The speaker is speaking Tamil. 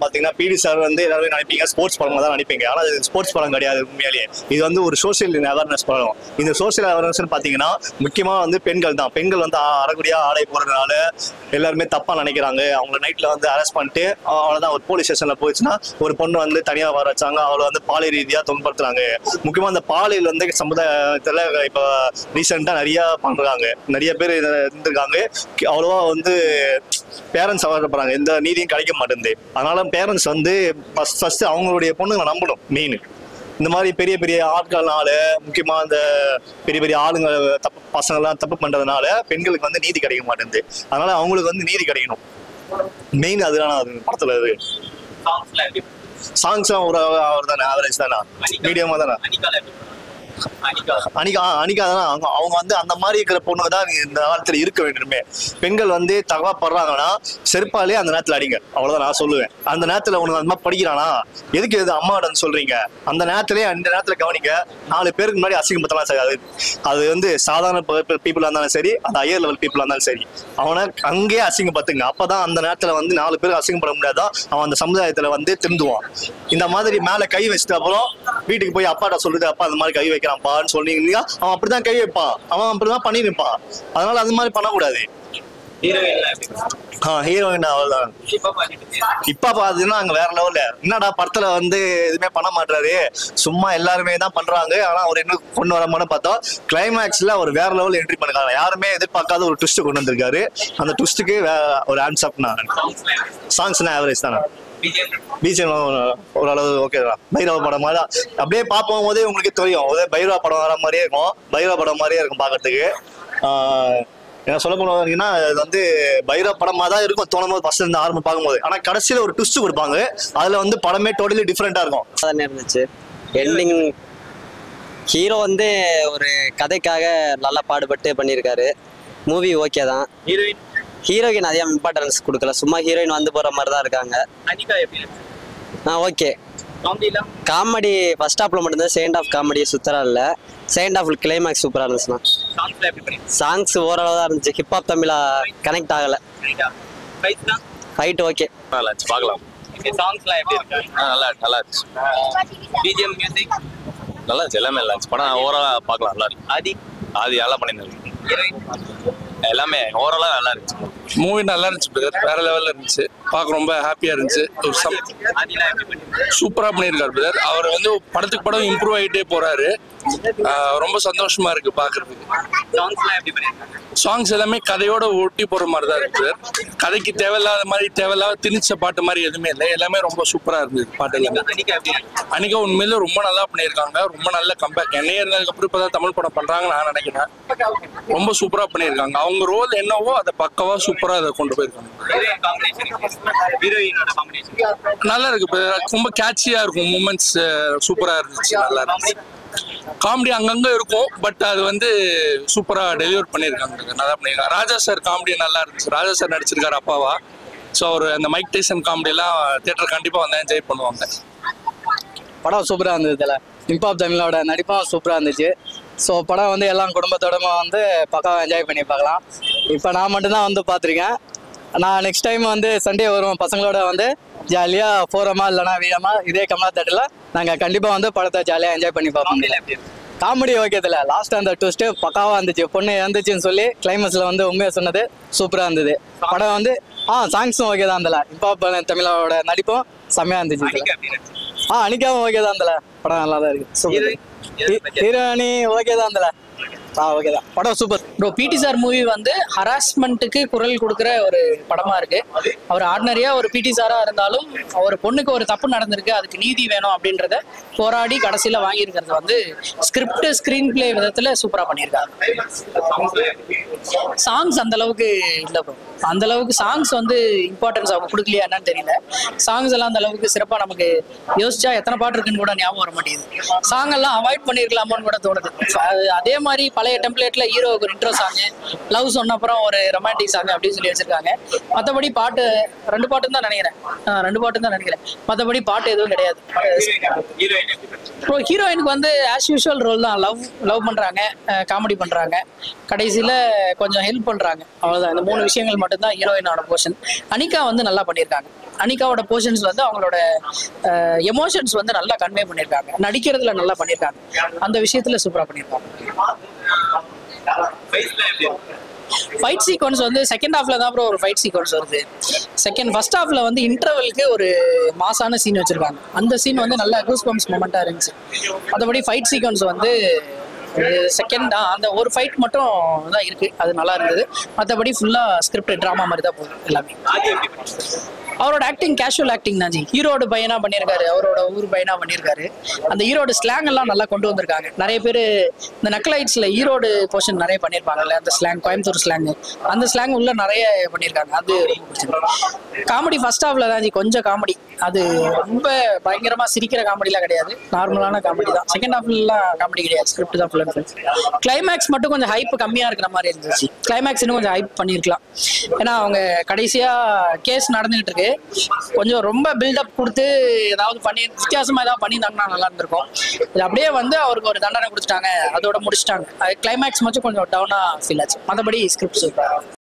பாத்தீங்கன்னா பிடி சார் வந்து எல்லாருமே நினைப்பீங்க ஸ்போர்ட்ஸ் படம் தான் நினைப்பீங்க ஆனா இது ஸ்போர்ட்ஸ் படம் கிடையாது உண்மையாலேயே இது வந்து ஒரு சோஷியல் அவேர்னஸ் படம் இந்த சோஷியல் அவேர்னஸ் பாத்தீங்கன்னா முக்கியமா வந்து பெண்கள் தான் பெண்கள் வந்து ஆ- அறகுடியா ஆடை போறதுனால எல்லாருமே தப்பா நினைக்கிறாங்க அவங்க நைட்ல வந்து அரெஸ்ட் பண்ணிட்டு அஹ் அவ்வளவுதான் ஒரு போலீஸ் ஸ்டேஷன்ல போயிடுச்சுன்னா ஒரு பொண்ணு வந்து தனியா வர வச்சாங்க அவளை வந்து பாலை ரீதியா துன்படுத்துறாங்க முக்கியமா அந்த பாலியல் வந்து சமுதாயத்துல இப்ப ரீசெண்டா நிறைய பண்றாங்க நிறைய பேர் இதுல இருந்திருக்காங்க அவ்வளவா வந்து பேரண்ட்ஸ் அவசரப்படுறாங்க எந்த நீதியும் கிடைக்க மாட்டேங்குது அதனால பேரண்ட்ஸ் வந்து ஃபர்ஸ்ட் ஃபர்ஸ்ட் அவங்களுடைய பொண்ணுங்களை நம்பணும் மெயின் இந்த மாதிரி பெரிய பெரிய ஆட்கள்னால முக்கியமா இந்த பெரிய பெரிய ஆளுங்க தப்பு பசங்கள்லாம் தப்பு பண்றதுனால பெண்களுக்கு வந்து நீதி கிடைக்க மாட்டேங்குது அதனால அவங்களுக்கு வந்து நீதி கிடைக்கணும் மெயின் அதுதான் அது படத்துல இது சாங்ஸ்ல எப்படி சாங்ஸ்லாம் ஒரு அவர் தானே ஆவரேஜ் தானே மீடியமா தானே அனிகால எப்படி அனிகா அனிகா ஆ, அனிகா தான் அவங்க அவங்க வந்து அந்த மாதிரி இருக்கிற பொண்ணு தான் இந்த காலத்துல இருக்க வேண்டுமே பெண்கள் வந்து தகவப்படுறாங்கன்னா செருப்பாலே அந்த நேரத்துல அடிங்க அவ்வளவுதான் நான் சொல்லுவேன் அந்த நேரத்துல உனக்கு அந்த மாதிரி படிக்கிறானா எதுக்கு இது அம்மாடன் சொல்றீங்க அந்த நேரத்திலே அந்த நேரத்துல கவனிக்க நாலு பேருக்கு முன்னாடி அசிங்கப்படுத்தலாம் சரி அது அது வந்து சாதாரண பீப்புளா இருந்தாலும் சரி அந்த ஹையர் லெவல் பீப்புளா இருந்தாலும் சரி அவனை அங்கேயே அசிங்கப்படுத்துங்க அப்பதான் அந்த நேரத்துல வந்து நாலு பேருக்கு அசிங்கப்பட முடியாதான் அவன் அந்த சமுதாயத்துல வந்து திருந்துவான் இந்த மாதிரி மேல கை வச்சிட்ட அப்புறம் வீட்டுக்கு போய் அப்பாட்ட சொல்லுது அப்பா அந்த மாதிரி கை வைக்கிறான்ப்பான்னு சொன்னீங்கன்னா அவன் அப்படிதான் கை வைப்பான் அவன் அப்படிதான் பண்ணி நிற்பான் அதனால அது மாதிரி பண்ணக்கூடாது ஹீரோயின்ல எப்படி ஆ ஹீரோயின் அவ்வளவுதான் இப்ப பண்ணிட்டு இப்ப பாத்தீங்கன்னா அங்க வேற லெவல்ல என்னடா படத்துல வந்து எதுவுமே பண்ண மாட்டாரு சும்மா எல்லாருமே தான் பண்றாங்க ஆனா அவர் என்ன கொண்டு வரமான்னு பார்த்தோம் கிளைமேக்ஸ்ல ஒரு வேற லெவல் என்ட்ரி பண்ணிருக்காங்க யாருமே எதிர்பார்க்காத ஒரு ட்விஸ்ட் கொண்டு வந்திருக்காரு அந்த ட்விஸ்ட்டுக்கு ஒரு ஆன்ஸ் அப் நான் சாங்ஸ்ல எப்படி சாங்ஸ்னா ஆவரேஜ் தானே பிஜிஎம் பிஜிஎம் ஓரளவு ஓகே தான் பைரவ படம் மாதிரி தான் அப்படியே பார்ப்போம் போதே உங்களுக்கு தெரியும் ஒரே பைரவ படம் வர மாதிரியே இருக்கும் பைரவ படம் மாதிரியே இருக்கும் பார்க்கறதுக்கு ஆஹ் என்ன சொல்ல போனீங்கன்னா இது வந்து பைரவ படமா தான் இருக்கும் தோணும் போது ஃபர்ஸ்ட் இருந்து ஆரம்பம் பார்க்கும்போது ஆனா கடைசியில ஒரு ட்விஸ்ட் கொடுப்பாங்க அதுல வந்து படமே டோட்டலி டிஃப்ரெண்டா இருக்கும் தானே இருந்துச்சு எண்டிங் ஹீரோ வந்து ஒரு கதைக்காக நல்லா பாடுபட்டு பண்ணியிருக்காரு மூவி ஓகே தான் ஹீரோயின் ஹீரோக்கு நிறைய இம்பார்ட்டன்ஸ் கொடுக்கல சும்மா ஹீரோயின் வந்து போகிற மாதிரி தான் இருக்காங்க அனிகா எப்படி இருக்கு ஆ ஓகே காமெடியில காமெடி ஃபர்ஸ்ட் ஹாஃப்ல மட்டும்தான் செகண்ட் ஹாஃப் காமெடி சுத்தரா இல்லை செகண்ட் ஹாஃப் கிளைமேக்ஸ் சூப்பராக இருந்துச்சுண்ணா சாங்ஸ்ல எப்படி பண்ணி சாங்ஸ் ஓரளவு தான் இருந்துச்சு ஹிப்ஹாப் தமிழா கனெக்ட் ஆகலை ரைட்டா ஃபைட் தான் ஃபைட் ஓகே நல்லா இருந்துச்சு பார்க்கலாம் ஓகே சாங்ஸ்லாம் எப்படி இருக்கு ஆ, நல்லா நல்லா இருந்துச்சு பிஜிஎம் மியூசிக் நல்லா இருந்துச்சு எல்லாமே நல்லா இருந்துச்சு படம் ஓவராலா பார்க்கலாம் நல்லா இருக்கு ஆதி அது நல்லா பண்ணியிருந்தாங்க ஹீரோயின் எல்லாமே ஓவராலா நல்லா இருந்துச்சு மூவி நல்லா இருந்துச்சு பிரதர் வேற லெவல்ல இருந்துச்சு பார்க்க ரொம்ப ஹாப்பியா இருந்துச்சு ஒரு சம் ஆதிலாம் எப்படி பண்ணிருக்கு சூப்பரா பண்ணியிருக்காரு பிரதர் அவர் வந்து படத்துக்கு படம் இம்ப்ரூவ் ஆகிட்டே போறாரு ஆஹ் ரொம்ப சந்தோஷமா இருக்கு பாக்குறதுக்கு சாங்ஸ்லாம் எப்படி பண்ணிருக்காங்க சாங்ஸ் எல்லாமே கதையோட ஒட்டி போற மாதிரி தான் இருக்கு brother. கதைக்கு தேவையில்லாத மாதிரி தேவையில்லாத திணிச்ச பாட்டு மாதிரி எதுவுமே இல்லை எல்லாமே ரொம்ப சூப்பரா இருந்தது பாட்டு எல்லாமே அனிகா எப்படி இருக்கு அன்னைக்கு உண்மையில ரொம்ப நல்லா பண்ணியிருக்காங்க ரொம்ப நல்ல கம்பேக் என்னையே இருந்ததுக்கு அப்புறம் இப்பதான் தமிழ் படம் பண்றாங்கன்னு நான் நினைக்கிறேன் ரொம்ப சூப்பரா பண்ணியிருக்காங்க அவங்க ரோல் என்னவோ அதை பக்கவா சூப்பரா அதை கொண்டு போயிருக்காங்க ஹீரோயின் காம்பினேஷன் ஹீரோயினோட காம்பினேஷன் நல்லா இருக்கு இப்ப ரொம்ப கேட்சியா இருக்கும் மூமெண்ட்ஸ் சூப்பரா இருந்துச்சு நல்லா இருந்துச்சு காமெடி அங்கங்க இருக்கும் பட் அது வந்து சூப்பரா டெலிவர் பண்ணியிருக்காங்க நல்லா பண்ணியிருக்காங்க ராஜா சார் காமெடி நல்லா இருந்துச்சு ராஜா சார் நடிச்சிருக்காரு அப்பாவா ஸோ அவர் அந்த மைக் டைசன் காமெடி எல்லாம் தியேட்டர் கண்டிப்பா வந்து என்ஜாய் பண்ணுவாங்க படம் சூப்பராக இருந்தது இதில் இம்பாப் தமிழோட நடிப்பும் சூப்பராக இருந்துச்சு ஸோ படம் வந்து எல்லாம் குடும்பத்தோடமா வந்து பக்காவாக என்ஜாய் பண்ணி பார்க்கலாம் இப்போ நான் மட்டும்தான் வந்து பார்த்துருக்கேன் நான் நெக்ஸ்ட் டைம் வந்து சண்டே வருவோம் பசங்களோட வந்து ஜாலியாக போகிறோமா இல்லைனா வீழமா இதே கமலா தேட்டரில் நாங்கள் கண்டிப்பாக வந்து படத்தை ஜாலியாக என்ஜாய் பண்ணி பார்ப்போம் காமெடியில எப்படி இருக்கு காமெடி ஓகே இதில் லாஸ்ட் அந்த ட்விஸ்ட்டு பக்காவாக இருந்துச்சு பொண்ணு இறந்துச்சுன்னு சொல்லி கிளைமேக்ஸில் வந்து உண்மையாக சொன்னது சூப்பராக இருந்தது படம் வந்து ஆ சாங்ஸும் ஓகே தான் இதில் இம்பாப் தமிழோட நடிப்பும் செம்மையாக இருந்துச்சு இதில் அனிகா எப்படி இருக்கு ஆ அனிக்காவும் ஓகே தான் இதில் படம் நல்லா தான் இருக்கு சூப்பர் ஹீரோயின் ஹீரோயினி ஓகே தான் இதில் ஆ ஓகே தான் படம் super bro PT sir movie வந்து ஹராஸ்மெண்ட்டுக்கு குரல் கொடுக்குற ஒரு படமா இருக்கு அவர் ஆர்டினரியா ஒரு பிடி சாரா இருந்தாலும் ஒரு பொண்ணுக்கு ஒரு தப்பு நடந்திருக்கு அதுக்கு நீதி வேணும் அப்படின்றத போராடி கடைசியில வாங்கியிருக்கிறது வந்து ஸ்கிரிப்ட் ஸ்கிரீன் பிளே விதத்துல சூப்பரா பண்ணியிருக்காங்க சாங்ஸ் அந்த அளவுக்கு இல்ல ப்ரோ அந்த அளவுக்கு சாங்ஸ் வந்து இம்பார்ட்டன்ஸ் அவங்க கொடுக்கலையா என்னன்னு தெரியல சாங்ஸ் எல்லாம் அந்த அளவுக்கு சிறப்பா நமக்கு யோசிச்சா எத்தனை பாட்டு இருக்குன்னு கூட ஞாபகம் வர மாட்டேங்குது சாங் எல்லாம் அவாய்ட் பண்ணிருக்கலாமோன்னு கூட தோணுது அது அதே மாதிரி பழைய டெம்ப்ளேட்ல ஹீரோவுக்கு ஒரு இன்ட்ரோ சாங் லவ் சொன்ன அப்புறம் ஒரு ரொமான்டிக் சாங் அப்படின்னு சொல்லி வச்சிருக்காங்க மத்தபடி பாட்டு ரெண்டு பாட்டும் தான் நினைக்கிறேன் ஆ, ரெண்டு பாட்டும் தான் நினைக்கிறேன் மத்தபடி பாட்டு எதுவும் கிடையாது ஹீரோயின் எப்படி இருக்கு ப்ரோ ஹீரோயினுக்கு வந்து ஆஸ் யூஷுவல் ரோல் தான் லவ் லவ் பண்றாங்க காமெடி பண்றாங்க கடைசியில கொஞ்சம் ஹெல்ப் பண்றாங்க அவ்வளவுதான் இந்த மூணு விஷயங்கள் மட்டும்தான் ஹீரோயினோட போர்ஷன் அனிகா வந்து நல்லா பண்ணியிருக்காங்க அனிகாவோட போர்ஷன்ஸ் வந்து அவங்களோட எமோஷன்ஸ் வந்து நல்லா கன்வே பண்ணியிருக்காங்க நடிக்கிறதுல நல்லா பண்ணியிருக்காங்க அந்த விஷயத்துல சூப்பரா பண்ணியிருக்காங்க ஃபைட்ல எப்படி இருக்கு ஃபைட் சீக்வன்ஸ் வந்து செகண்ட் ஹாஃப்ல தான் அப்புறம் ஒரு ஃபைட் சீக்வன்ஸ் வருது செகண்ட் ஃபர்ஸ்ட் ஹாஃப்ல வந்து இன்டர்வலுக்கு ஒரு மாசான சீன் வச்சிருக்காங்க அந்த சீன் வந்து நல்ல கூஸ் பம்ப்ஸ் மொமெண்டா இருந்துச்சு மற்றபடி ஃபைட் சீக்வன்ஸ் வந்து செகண்ட் அந்த ஒரு ஃபைட் மட்டும் தான் இருக்கு அது நல்லா இருந்தது மற்றபடி ஃபுல்லா ஸ்கிரிப்ட் ட்ராமா மாதிரி தான் போகுது எல்லாமே ஆதி எப்படி பண்ணிருக்காரு? அவரோட ஆக்டிங் கேஷுவல் ஆக்டிங் தான் ஜி ஹீரோட பையனா பண்ணியிருக்காரு அவரோட ஊர் பையனா பண்ணியிருக்காரு அந்த ஈரோடு ஸ்லாங் எல்லாம் நல்லா கொண்டு வந்திருக்காங்க நிறைய பேர் இந்த நக்லைட்ஸ்ல ஈரோடு போர்ஷன் நிறைய பண்ணியிருப்பாங்கல்ல அந்த ஸ்லாங் கோயம்புத்தூர் ஸ்லாங் அந்த ஸ்லாங் உள்ள நிறைய பண்ணியிருக்காங்க அது ரொம்ப பிடிச்சிருக்கு காமெடி ஃபர்ஸ்ட் ஹாஃப்ல தான் ஜி கொஞ்சம் காமெடி அது ரொம்ப பயங்கரமா சிரிக்கிற காமெடிலாம் கிடையாது நார்மலான காமெடி தான் செகண்ட் ஹாஃப்லாம் காமெடி கிடையாது ஸ்கிரிப்ட் தான் ஃபுல் அண்ட் ஃபுல் கிளைமேக்ஸ் மட்டும் கொஞ்சம் ஹைப் கம்மியா இருக்கிற மாதிரி இருந்துச்சு கிளைமேக்ஸ் இன்னும் கொஞ்சம் ஹைப் பண்ணியிருக்கலாம் ஏன்னா அவங்க கடைசியா கேஸ் நடந்துகிட்டு இருக்கு கொஞ்சம் ரொம்ப பில்டப் கொடுத்து ஏதாவது பண்ணி வித்தியாசமா ஏதாவது பண்ணியிருந்தாங்கன்னா நல்லா இருந்திருக்கும் இது அப்படியே வந்து அவருக்கு ஒரு தண்டனை கொடுத்துட்டாங்க அதோட முடிச்சிட்டாங்க அது கிளைமேக்ஸ் மட்டும் கொஞ்சம் டவுனா ஃபீல் ஆச்சு மற்றபடி ஸ்கிரிப்ட் சூப்பர்